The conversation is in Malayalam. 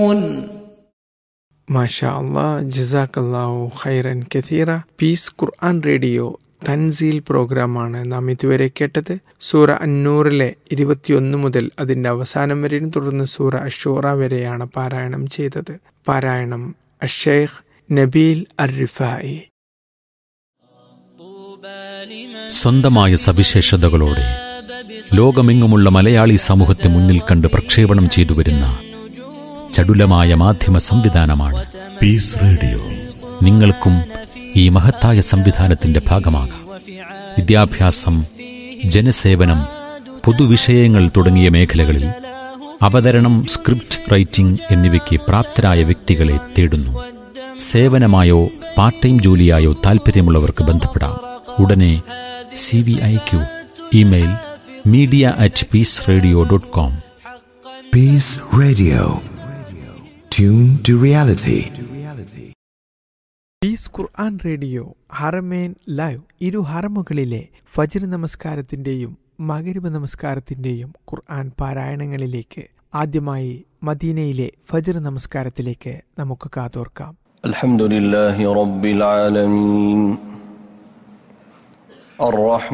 മാഷാ അള്ളാ ജസാക്കല്ലാഹു ഖൈറൻ കഥീറ പീസ് ഖുർആൻ റേഡിയോ തൻസീൽ പ്രോഗ്രാമാണ് നാം ഇതുവരെ കേട്ടത് സൂറ അന്നൂറിലെ ഇരുപത്തിയൊന്ന് മുതൽ അതിൻ്റെ അവസാനം വരെയും തുടർന്ന് സൂറ അഷൂറ വരെയാണ് പാരായണം ചെയ്തത് പാരായണം അഷേഖ് നബീൽ അർ റിഫായി സ്വന്തമായ സവിശേഷതകളോടെ ലോകമെങ്ങുമുള്ള മലയാളി സമൂഹത്തെ മുന്നിൽ കണ്ട് പ്രക്ഷേപണം ചെയ്തു വരുന്ന ചടുലമായ മാധ്യമ സംവിധാനമാണ് പീസ് റേഡിയോ നിങ്ങൾക്കും ഈ മഹത്തായ സംവിധാനത്തിന്റെ ഭാഗമാകാം വിദ്യാഭ്യാസം ജനസേവനം പൊതുവിഷയങ്ങൾ തുടങ്ങിയ മേഖലകളിൽ അവതരണം സ്ക്രിപ്റ്റ് റൈറ്റിംഗ് എന്നിവയ്ക്ക് പ്രാപ്തരായ വ്യക്തികളെ തേടുന്നു സേവനമായോ പാർട്ട് ടൈം ജോലിയായോ താൽപ്പര്യമുള്ളവർക്ക് ബന്ധപ്പെടാം ഉടനെ C V I Q email media at peace radio dot com peace radio tune to reality peace Quran radio ഹറമേൻ ലൈവ് ഇരു ഹറമുകളിലെ ഫജ്ർ നമസ്കാരത്തിന്റെയും മകരിബ് നമസ്കാരത്തിന്റെയും ഖുർആൻ പാരായണങ്ങളിലേക്ക് ആദ്യമായി മദീനയിലെ ഫജ്ർ നമസ്കാരത്തിലേക്ക് നമുക്ക് കാതോർക്കാം الحمد لله رب العالمين الرحمن